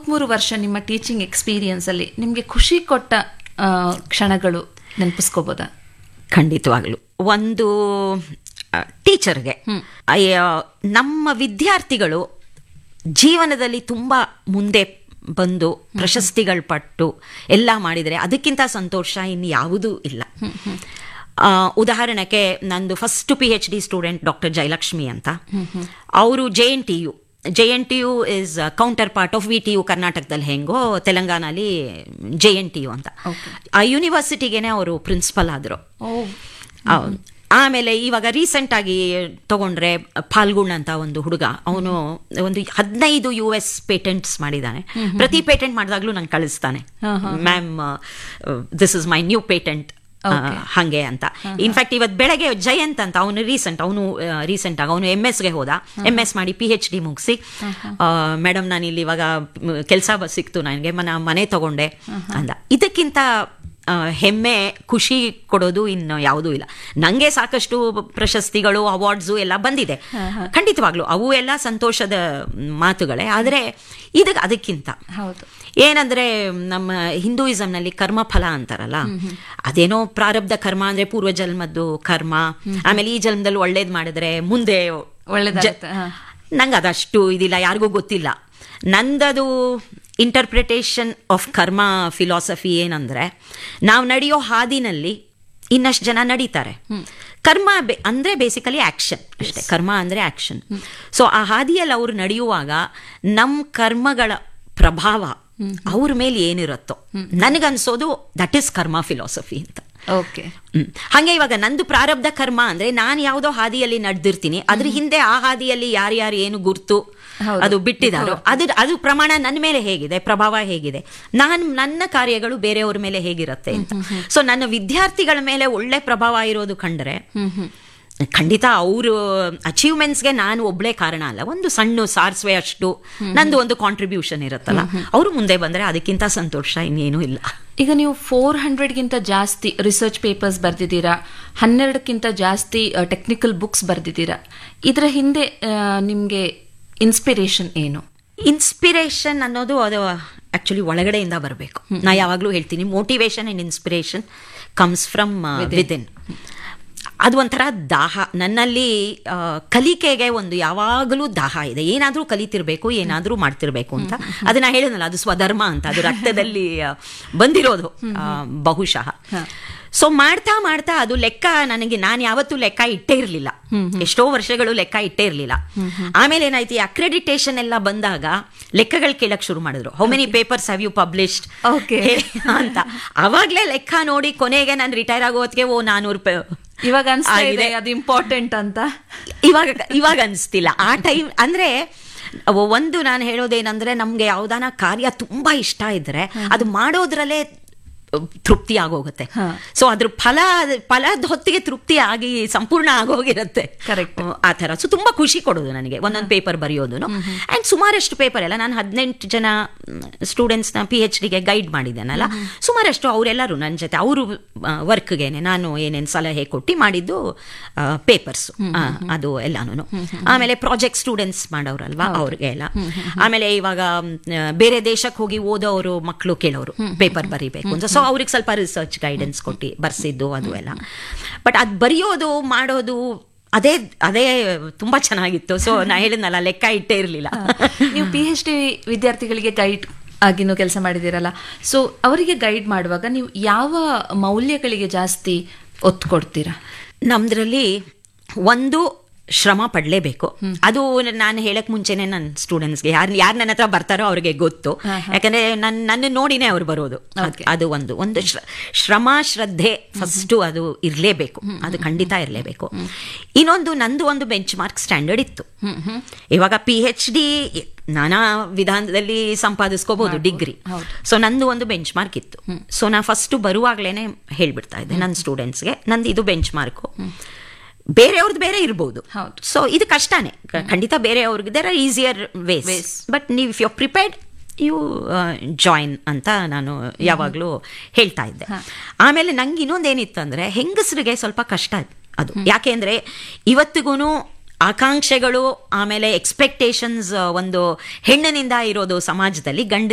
ಮೂವತ್ಮೂರು ವರ್ಷ ನಿಮ್ಮ ಟೀಚಿಂಗ್ ಎಕ್ಸ್ಪೀರಿಯನ್ಸ್ ಅಲ್ಲಿ ನಿಮ್ಗೆ ಖುಷಿ ಕೊಟ್ಟ ಆ, ಕ್ಷಣಗಳು ನೆನಪಿಸ್ಕೋಬೋದಾ ಖಂಡಿತವಾಗ್ಲು ಒಂದು ಟೀಚರ್ಗೆ ನಮ್ಮ ವಿದ್ಯಾರ್ಥಿಗಳು ಜೀವನದಲ್ಲಿ ತುಂಬ ಮುಂದೆ ಬಂದು ಪ್ರಶಸ್ತಿಗಳು ಪಟ್ಟು ಎಲ್ಲ ಮಾಡಿದರೆ ಅದಕ್ಕಿಂತ ಸಂತೋಷ ಇನ್ನು ಯಾವುದೂ ಇಲ್ಲ ಆ, ಉದಾಹರಣೆಗೆ ನಂದು first P H D student doctor Jayalakshmi ಅಂತ ಅವರು J N T U J N T U is counterpart of V T U ಕರ್ನಾಟಕದಲ್ಲಿ ಹೆಂಗೋ ತೆಲಂಗಾಣಲ್ಲಿ ಜೆ ಎನ್ ಟಿ ಯು ಅಂತ ಆ ಯೂನಿವರ್ಸಿಟಿಗೇನೆ ಅವರು ಪ್ರಿನ್ಸಿಪಲ್ ಆದರು ಹೌದು. ಆಮೇಲೆ ಇವಾಗ ರೀಸೆಂಟ್ ಆಗಿ ತಗೊಂಡ್ರೆ ಫಾಲ್ಗುಣ್ ಅಂತ ಒಂದು ಹುಡುಗ ಅವನು ಒಂದು ಹದಿನೈದು ಯು ಎಸ್ ಪೇಟೆಂಟ್ಸ್ ಮಾಡಿದ್ದಾನೆ ಪ್ರತಿ ಪೇಟೆಂಟ್ ಮಾಡಿದಾಗ್ಲೂ ನಂಗೆ ಕಳಿಸ್ತಾನೆ ma'am this is my new patent ಹಂಗೆ ಅಂತ ಇನ್ಫ್ಯಾಕ್ಟ್ ಇವತ್ತು ಬೆಳಗ್ಗೆ ಜಯಂತ್ ಅಂತ ಅವನು ರೀಸೆಂಟ್ ಅವನು ರೀಸೆಂಟ್ ಆಗಿ ಅವನು ಎಮ್ ಎಸ್ಗೆ ಹೋದ ಎಮ್ ಎಸ್ ಮಾಡಿ ಪಿ ಎಚ್ ಡಿ ಮುಗಿಸಿ ಮೇಡಮ್ ನಾನು ಇಲ್ಲಿ ಇವಾಗ ಕೆಲಸ ಸಿಕ್ತು ನನಗೆ ಮನ ಮನೆ ತಗೊಂಡೆ ಅಂದ ಇದಕ್ಕಿಂತ ಆ, ಹೆಮ್ಮೆ ಖುಷಿ ಕೊಡೋದು ಇನ್ನು ಯಾವುದೂ ಇಲ್ಲ ನಂಗೆ ಸಾಕಷ್ಟು ಪ್ರಶಸ್ತಿಗಳು ಅವಾರ್ಡ್ಸು ಎಲ್ಲ ಬಂದಿದೆ ಖಂಡಿತವಾಗ್ಲು ಅವು ಎಲ್ಲ ಸಂತೋಷದ ಮಾತುಗಳೇ ಆದರೆ ಇದಕ್ಕೆ ಅದಕ್ಕಿಂತ ಹೌದು ಏನಂದ್ರೆ ನಮ್ಮ ಹಿಂದೂಯಿಸಂನಲ್ಲಿ ಕರ್ಮಫಲ ಅಂತಾರಲ್ಲ ಅದೇನೋ ಪ್ರಾರಬ್ಧ ಕರ್ಮ ಅಂದ್ರೆ ಪೂರ್ವ ಜನ್ಮದ್ದು ಕರ್ಮ ಆಮೇಲೆ ಈ ಜನ್ಮದಲ್ಲಿ ಒಳ್ಳೇದ್ ಮಾಡಿದ್ರೆ ಮುಂದೆ ಒಳ್ಳೇದಾಗುತ್ತೆ, ಹಾ. ನಂಗೆ ಅದಷ್ಟು ಇದಿಲ್ಲ ಯಾರಿಗೂ ಗೊತ್ತಿಲ್ಲ ನಂದದು ಇಂಟರ್ಪ್ರಿಟೇಷನ್ ಆಫ್ ಕರ್ಮ ಫಿಲಾಸಫಿ ಏನಂದ್ರೆ ನಾವು ನಡೆಯೋ ಹಾದಿನಲ್ಲಿ ಇನ್ನಷ್ಟು ಜನ ನಡೀತಾರೆ ಕರ್ಮ ಬೆ- ಅಂದ್ರೆ ಬೇಸಿಕಲಿ ಆಕ್ಷನ್ ಅಷ್ಟೇ ಕರ್ಮ ಅಂದ್ರೆ ಆಕ್ಷನ್ ಸೊ ಆ ಹಾದಿಯಲ್ಲಿ ಅವ್ರು ನಡೆಯುವಾಗ ನಮ್ಮ ಕರ್ಮಗಳ ಪ್ರಭಾವ ಅವ್ರ ಮೇಲೆ ಏನಿರುತ್ತೋ ನನಗನ್ಸೋದು ದಟ್ ಈಸ್ ಕರ್ಮ ಫಿಲಾಸಫಿ ಅಂತ ಓಕೆ ಹ್ಮ್. ಹಂಗೆ ಇವಾಗ ನಂದು ಪ್ರಾರಬ್ಧ ಕರ್ಮ ಅಂದ್ರೆ ನಾನು ಯಾವುದೋ ಹಾದಿಯಲ್ಲಿ ನಡೆದಿರ್ತೀನಿ ಅದ್ರ ಹಿಂದೆ ಆ ಹಾದಿಯಲ್ಲಿ ಯಾರ್ಯಾರು ಏನು ಗುರ್ತು ಹೌದು. ಅದು ಬಿಟ್ಟಿದಾರೋ ಅದು ಅದು ಪ್ರಮಾಣ ನನ್ನ ಮೇಲೆ ಹೇಗಿದೆ ಪ್ರಭಾವ ಹೇಗಿದೆ ನಾನು ನನ್ನ ಕಾರ್ಯಗಳು ಬೇರೆಯವ್ರ ಮೇಲೆ ಹೇಗಿರುತ್ತೆ ಅಂತ ಸೊ ನನ್ನ ವಿದ್ಯಾರ್ಥಿಗಳ ಮೇಲೆ ಒಳ್ಳೆ ಪ್ರಭಾವ ಇರೋದು ಕಂಡ್ರೆ ಖಂಡಿತ ಅವರು ಅಚೀವ್ಮೆಂಟ್ಸ್ಗೆ ನಾನು ಒಬ್ಳೆ ಕಾರಣ ಅಲ್ಲ ಒಂದು ಸಣ್ಣ ಸಾರ್ಸ್ವೆ ಅಷ್ಟು ನಂದು ಒಂದು ಕಾಂಟ್ರಿಬ್ಯೂಷನ್ ಇರುತ್ತಲ್ಲ ಅವರು ಮುಂದೆ ಬಂದ್ರೆ ಅದಕ್ಕಿಂತ ಸಂತೋಷ ಇನ್ನೇನು ಇಲ್ಲ ಈಗ ನೀವು ಫೋರ್ ಹಂಡ್ರೆಡ್ಗಿಂತ ಜಾಸ್ತಿ ರಿಸರ್ಚ್ ಪೇಪರ್ಸ್ ಬರೆದಿದ್ದೀರಾ ಹನ್ನೆರಡಕ್ಕಿಂತ ಜಾಸ್ತಿ ಟೆಕ್ನಿಕಲ್ ಬುಕ್ಸ್ ಬರೆದಿದ್ದೀರಾ ಇದರ ಹಿಂದೆ ನಿಮಗೆ ಇನ್ಸ್ಪಿರೇಷನ್ ಏನು ಇನ್ಸ್ಪಿರೇಷನ್ ಅನ್ನೋದು ಅದು ಆಕ್ಚುಲಿ ಒಳಗಡೆಯಿಂದ ಬರಬೇಕು ನಾ ಯಾವಾಗಲೂ ಹೇಳ್ತೀನಿ motivation and inspiration comes from within ಅದು ಒಂಥರ ದಾಹ ನನ್ನಲ್ಲಿ ಆ, ಕಲಿಕೆಗೆ ಒಂದು ಯಾವಾಗಲೂ ದಾಹ ಇದೆ ಏನಾದರೂ ಕಲಿತಿರ್ಬೇಕು ಏನಾದರೂ ಮಾಡ್ತಿರ್ಬೇಕು ಅಂತ ಅದನ್ನ ಹೇಳಿದ್ನಲ್ಲ ಅದು ಸ್ವಧರ್ಮ ಅಂತ ಅದು ರಕ್ತದಲ್ಲಿ ಆ, ಬಂದಿರೋದು ಆ, ಬಹುಶಃ ಸೊ ಮಾಡ್ತಾ ಮಾಡ್ತಾ ಅದು ಲೆಕ್ಕ ನನಗೆ ನಾನು ಯಾವತ್ತೂ ಲೆಕ್ಕ ಇಟ್ಟೇ ಇರಲಿಲ್ಲ ಎಷ್ಟೋ ವರ್ಷಗಳು ಲೆಕ್ಕ ಇಟ್ಟೇ ಇರಲಿಲ್ಲ ಆಮೇಲೆ ಏನಾಯ್ತು ಈ ಅಕ್ರೆಡಿಟೇಷನ್ ಎಲ್ಲ ಬಂದಾಗ ಲೆಕ್ಕಗಳು ಕೇಳಕ್ ಶುರು ಮಾಡಿದ್ರು how many papers have you published Okay. ಅಂತ ಅವಾಗ್ಲೇ ಲೆಕ್ಕ ನೋಡಿ ಕೊನೆಗೆ ನಾನು ರಿಟೈರ್ ಆಗೋ ಹೊತ್ತಿಗೆ ಓ ನಾನೂರು ಇವಾಗ ಅನ್ಸ್ತಾ ಇದೆ ಆಗಿದೆ. ಅದು ಇಂಪಾರ್ಟೆಂಟ್ ಅಂತ ಇವಾಗ ಇವಾಗ ಅನಿಸ್ತಿಲ್ಲ ಆ ಟೈಮ್ ಅಂದ್ರೆ ಒಂದು ನಾನು ಹೇಳೋದೇನಂದ್ರೆ ನಮ್ಗೆ ಯಾವ್ದಾನ ಕಾರ್ಯ ತುಂಬಾ ಇಷ್ಟ ಇದ್ರೆ ಅದು ಮಾಡೋದ್ರಲ್ಲೇ ತೃಪ್ತಿ ಆಗೋಗುತ್ತೆ ಹಾ. ಸೊ ಅದ್ರ ಫಲ ಫಲದ ಹೊತ್ತಿಗೆ ತೃಪ್ತಿ ಆಗಿ ಸಂಪೂರ್ಣ ಆಗೋಗಿರುತ್ತೆ Correct. ಆ ಥರ ಸೊ ತುಂಬಾ ಖುಷಿ ಕೊಡೋದು ನನಗೆ ಒಂದೊಂದು ಪೇಪರ್ ಬರೆಯೋದು ಅಂಡ್ ಸುಮಾರಷ್ಟು ಪೇಪರ್ ಎಲ್ಲ ನಾನು ಹದಿನೆಂಟು ಜನ ಸ್ಟೂಡೆಂಟ್ಸ್ನ ಪಿ ಎಚ್ ಡಿಗೆ ಗೈಡ್ ಮಾಡಿದ್ದೇನಲ್ಲ ಸುಮಾರಷ್ಟು ಅವರೆಲ್ಲರೂ ನನ್ನ ಜೊತೆ ಅವರು ವರ್ಕ್ಗೇನೆ ನಾನು ಏನೇನು ಸಲಹೆ ಕೊಟ್ಟು ಮಾಡಿದ್ದು ಪೇಪರ್ಸ್ ಅದು ಎಲ್ಲಾನು ಆಮೇಲೆ ಪ್ರಾಜೆಕ್ಟ್ ಸ್ಟೂಡೆಂಟ್ಸ್ ಮಾಡೋರಲ್ವಾ ಅವ್ರಿಗೆ ಎಲ್ಲ ಆಮೇಲೆ ಇವಾಗ ಮ್, ಬೇರೆ ದೇಶಕ್ಕೆ ಹೋಗಿ ಓದೋರು ಮಕ್ಕಳು ಕೇಳೋರು ಪೇಪರ್ ಬರಿಬೇಕು ಅಂತ ಸೊ ಅವ್ರಿಗೆ ಸ್ವಲ್ಪ ರಿಸರ್ಚ್ ಗೈಡೆನ್ಸ್ ಕೊಟ್ಟು ಬರ್ಸಿದ್ದು ಅದು ಎಲ್ಲ ಬಟ್ ಅದು ಬರೆಯೋದು ಮಾಡೋದು ಅದೇ ಅದೇ ತುಂಬಾ ಚೆನ್ನಾಗಿತ್ತು ಸೊ ನಾ ಹೇಳಿದ್ನಲ್ಲ ಲೆಕ್ಕ ಇಟ್ಟೇ ಇರಲಿಲ್ಲ ನೀವು ಪಿ ಎಚ್ ಡಿ ವಿದ್ಯಾರ್ಥಿಗಳಿಗೆ ಗೈಡ್ ಆಗಿನೂ ಕೆಲಸ ಮಾಡಿದಿರಲ್ಲ ಸೊ ಅವರಿಗೆ ಗೈಡ್ ಮಾಡುವಾಗ ನೀವು ಯಾವ ಮೌಲ್ಯಗಳಿಗೆ ಜಾಸ್ತಿ ಒತ್ತು ಕೊಡ್ತೀರಾ ನಮ್ದ್ರಲ್ಲಿ ಒಂದು ಶ್ರಮ ಪಡಲೇಬೇಕು ಅದು ನಾನು ಹೇಳಕ್ ಮುಂಚೆನೆ ನನ್ನ ಸ್ಟೂಡೆಂಟ್ಸ್ಗೆ ಯಾರು ಯಾರು ನನ್ನ ಹತ್ರ ಬರ್ತಾರೋ ಅವ್ರಿಗೆ ಗೊತ್ತು ಯಾಕಂದ್ರೆ ನನ್ನ ನನ್ನ ನೋಡಿನೇ ಅವ್ರು ಬರೋದು ಅದ್- ಅದು ಒಂದು ಒಂದು ಶ್ರ- ಶ್ರಮ ಶ್ರದ್ಧೆ ಫಸ್ಟು ಅದು ಇರಲೇಬೇಕು ಅದು ಖಂಡಿತ ಇರಲೇಬೇಕು ಇನ್ನೊಂದು ನಂದು ಒಂದು ಬೆಂಚ್ ಮಾರ್ಕ್ ಸ್ಟ್ಯಾಂಡರ್ಡ್ ಇತ್ತು ಇವಾಗ ಪಿ ಎಚ್ ಡಿ ನಾನಾ ವಿಧಾನದಲ್ಲಿ ಸಂಪಾದಿಸ್ಕೋಬಹುದು ಡಿಗ್ರಿ ಸೊ ನಂದು ಒಂದು ಬೆಂಚ್ ಮಾರ್ಕ್ ಇತ್ತು ಸೊ ನಾ ಫಸ್ಟ್ ಬರುವಾಗ್ಲೇನೆ ಹೇಳ್ಬಿಡ್ತಾ ಇದ್ದೆ ನನ್ನ ಸ್ಟೂಡೆಂಟ್ಸ್ಗೆ ನಂದು ಇದು ಬೆಂಚ್ ಮಾರ್ಕು ಬೇರೆಯವ್ರದ್ದು ಬೇರೆ ಇರ್ಬೋದು ಹೌದು. ಸೊ ಇದು ಕಷ್ಟನೇ ಕ- ಖಂಡಿತ ಬೇರೆಯವ್ರಿಗೆ there are easier ways Ways. But ನೀವು if you prepared you join ಅಂತ ನಾನು ಯಾವಾಗಲೂ ಹೇಳ್ತಾ ಇದ್ದೆ ಆಮೇಲೆ ನಂಗೆ ಇನ್ನೊಂದೇನಿತ್ತು ಅಂದರೆ ಹೆಂಗಸರಿಗೆ ಸ್ವಲ್ಪ ಕಷ್ಟ ಅದು ಯಾಕೆ ಅಂದರೆ ಇವತ್ತಿಗೂ ಆಕಾಂಕ್ಷೆಗಳು ಆಮೇಲೆ ಎಕ್ಸ್ಪೆಕ್ಟೇಷನ್ಸ್ ಒಂದು ಹೆಣ್ಣಿನಿಂದ ಇರೋದು ಸಮಾಜದಲ್ಲಿ ಗಂಡ